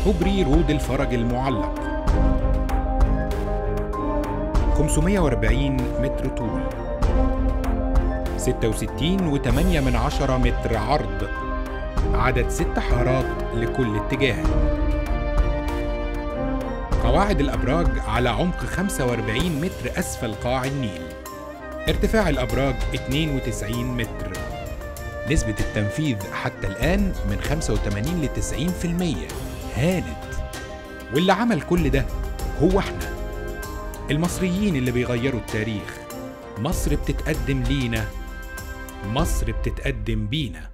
كوبري رود الفرج المعلق 540 متر طول 66 و8 من عشرة متر عرض عدد ست حارات لكل اتجاه قواعد الأبراج على عمق 45 متر أسفل قاع النيل ارتفاع الأبراج 92 متر نسبة التنفيذ حتى الآن من 85 ل 90% هانت واللي عمل كل ده هو احنا المصريين اللي بيغيروا التاريخ مصر بتتقدم لينا مصر بتتقدم بينا